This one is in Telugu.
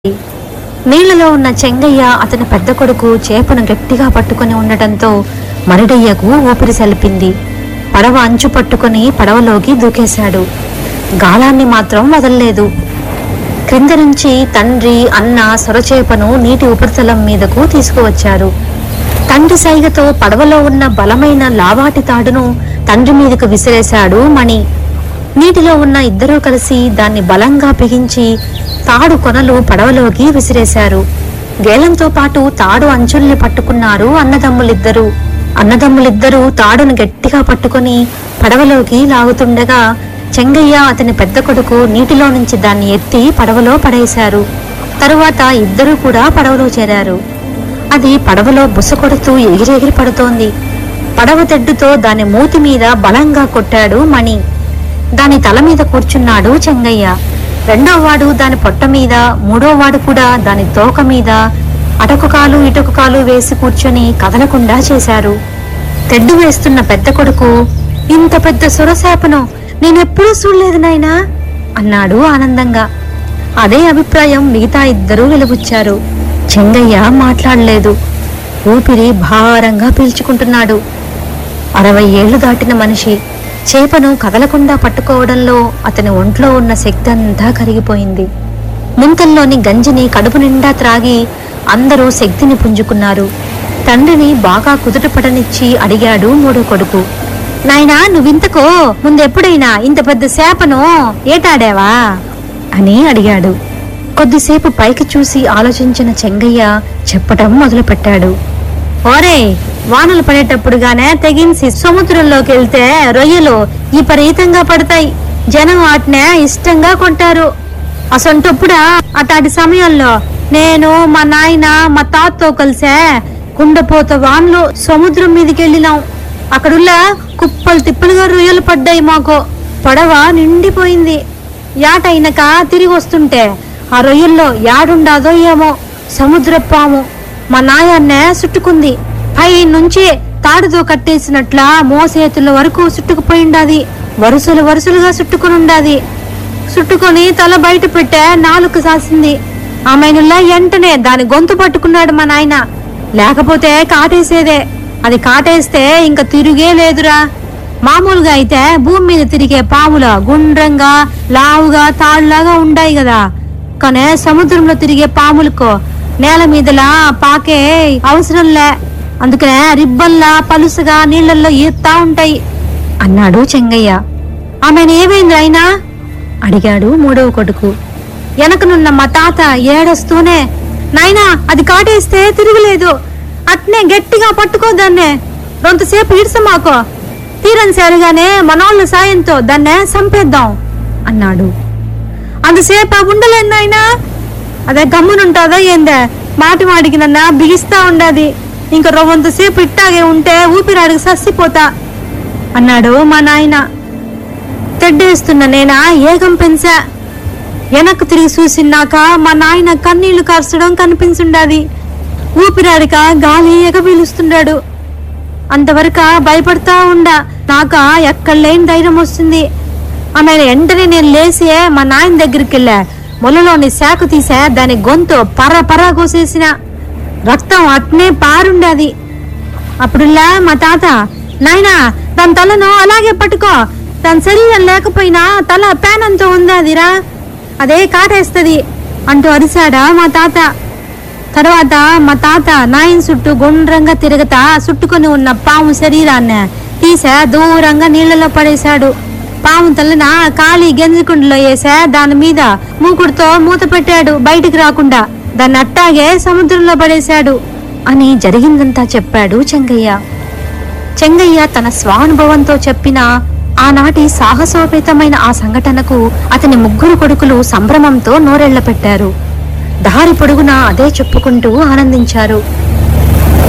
నీళ్లలో ఉన్న చెంగయ్య అతని పెద్ద కొడుకు చేపను గట్టిగా పట్టుకొని ఉండటంతో మరిడయ్యకు ఊపిరి సలిపింది పడవ అంచు పట్టుకొని పడవలోకి దూకేశాడు గాలాన్ని మాత్రం వదల్లేదు క్రింద నుంచి తండ్రి అన్న సొరచేపను నీటి ఉపరితలం మీదకు తీసుకువచ్చారు తండ్రి సైగతో పడవలో ఉన్న బలమైన లావాటి తాడును తండ్రి మీదకు విసిరేశాడు మణి నీటిలో ఉన్న ఇద్దరూ కలిసి దాన్ని బలంగా బిగించి తాడు కొనలు పడవలోకి విసిరేశారు గేలంతో పాటు తాడు అంచుల్ని పట్టుకున్నారు అన్నదమ్ములిద్దరూ అన్నదమ్ములిద్దరూ తాడును గట్టిగా పట్టుకొని పడవలోకి లాగుతుండగా చెంగయ్య అతని పెద్ద కొడుకు నీటిలో నుంచి దాన్ని ఎత్తి పడవలో పడేశారు తరువాత ఇద్దరూ కూడా పడవలో చేరారు అది పడవలో బుస కొడుతూ ఎగిరెగిరి పడుతోంది పడవ తెడ్డుతో దాని మూతి మీద బలంగా కొట్టాడు మణి దాని తల మీద కూర్చున్నాడు చెంగయ్య రెండో వాడు దాని పొట్ట మీద మూడో వాడు కూడా దాని తోక మీద అటొక కాలు ఇటొక కాలు వేసి కూర్చొని కదలకుండా చేశారు తెడ్డు వేస్తున్న పెద్ద కొడుకు ఇంత పెద్ద సొరశాపను నేనెప్పుడూ చూడలేదు నాయనా అన్నాడు ఆనందంగా అదే అభిప్రాయం మిగతా ఇద్దరూ వెలుబుచ్చారు చెంగయ్య మాట్లాడలేదు ఊపిరి భారంగా పీల్చుకుంటున్నాడు అరవై ఏళ్లు దాటిన మనిషి చేపను కదలకుండా పట్టుకోవడంలో అతని ఒంట్లో ఉన్న శక్తి అంతా కరిగిపోయింది ముంతల్లోని గంజిని కడుపు నిండా త్రాగి అందరూ శక్తిని పుంజుకున్నారు తండ్రిని బాగా కుదుటపడనిచ్చి అడిగాడు మూడో కొడుకు నాయనా నువ్వింతకో ముందెప్పుడైనా ఇంత పెద్ద చేపను ఏటాడావా అని అడిగాడు కొద్దిసేపు పైకి చూసి ఆలోచించిన చెంగయ్య చెప్పటం మొదలుపెట్టాడు ఓరే వానలు పడేటప్పుడుగానే తెగించి సముద్రంలోకి వెళ్తే రొయ్యలు విపరీతంగా పడతాయి జనం వాటినే ఇష్టంగా కొంటారు అసంటప్పుడా అటాటి సమయంలో నేను మా నాయన మా తాతతో కలిసే కుండపోత వానలు సముద్రం మీదకి వెళ్ళినాం అక్కడుల్ల కుప్పలు తిప్పలుగా రొయ్యలు పడ్డాయి మాకు పడవ నిండిపోయింది యాటైనక తిరిగి వస్తుంటే ఆ రొయ్యల్లో యాడుండాదో ఏమో సముద్ర పాము మా నాయన్నే చుట్టుకుంది పై నుంచి తాడుతో కట్టేసినట్ల మోసేతుల వరకు చుట్టుకుపోయిండాది వరుసలు వరుసలుగా చుట్టుకుని ఉండాది చుట్టుకొని తల బయట పెట్టే నాలుక సాసింది ఆమెనుల్లా వెంటనే దాని గొంతు పట్టుకున్నాడు మా నాయన లేకపోతే కాటేసేదే అది కాటేస్తే ఇంకా తిరిగే లేదురా మామూలుగా అయితే భూమి మీద తిరిగే పాముల గుండ్రంగా లావుగా తాళ్ళలాగా ఉండాయి కదా కానీ సముద్రంలో తిరిగే పాములకు నేల మీదలా పాకే అవసరంలే అందుకనే రిబ్బన్లా పలుసుగా నీళ్ళల్లో ఈత్తా ఉంటాయి అన్నాడు చెంగయ్య ఆమెను ఏమైంది అయినా అడిగాడు మూడవ కొడుకు వెనకనున్న మా తాత ఏడొస్తూనే నాయనా అది కాటేస్తే తిరగలేదు అట్నే గట్టిగా పట్టుకోదాన్నే రొంతసేపు ఇడ్సమాకో తీరని సరిగానే మనోళ్ళ సాయంతో దాన్నే సంపేద్దాం అన్నాడు అంతసేపు ఆ ఉండలేదు నాయనా అదే గమ్మునుంటాదా ఏందే మాటి మాటికి నన్న బిగిస్తా ఉండాది ఇంకా రవ్వంతసేపు ఇట్టాగే ఉంటే ఊపిరాడికి సస్సిపోతా అన్నాడు మా నాయన తెడ్డేస్తున్న నేనా ఏగం పెంచా వెనక్కు తిరిగి చూసినాక మా నాయన కన్నీళ్లు కార్చడం కనిపించుండాది ఊపిరాడిక గాలి ఎగబీలుస్తుండాడు అంతవరకు భయపడతా ఉండా నాక ఎక్కడ లేని ధైర్యం వస్తుంది ఆమె వెంటనే నేను లేసి మా నాయన దగ్గరికి వెళ్ళా మొలలోని శాఖ తీసా దాని గొంతు పర పర కోసేసిన రక్తం అట్నే పారుండాది అప్పుడులా మా తాత నాయనా దాని తలను అలాగే పట్టుకో దాని శరీరం లేకపోయినా తల పేనంతో ఉందాదిరా అదే కాటేస్తది అంటూ అరిశాడా మా తాత తర్వాత మా తాత నాయన చుట్టూ గుండ్రంగా తిరగతా చుట్టుకొని ఉన్న పాము శరీరాన్ని తీసా దూరంగా నీళ్ళలో పడేశాడు పాము తలన ఖాళీ గెంజికుండలో వేసా దాని మీద మూకుడుతో మూత పెట్టాడు బయటికి రాకుండా దాన్ని అట్టాగే సముద్రంలో పడేశాడు అని జరిగిందంతా చెప్పాడు చెంగయ్య చెంగయ్య తన స్వానుభవంతో చెప్పిన ఆనాటి సాహసోపేతమైన ఆ సంఘటనకు అతని ముగ్గురు కొడుకులు సంభ్రమంతో నోరెళ్ల పెట్టారు దారి పొడుగునా అదే చెప్పుకుంటూ ఆనందించారు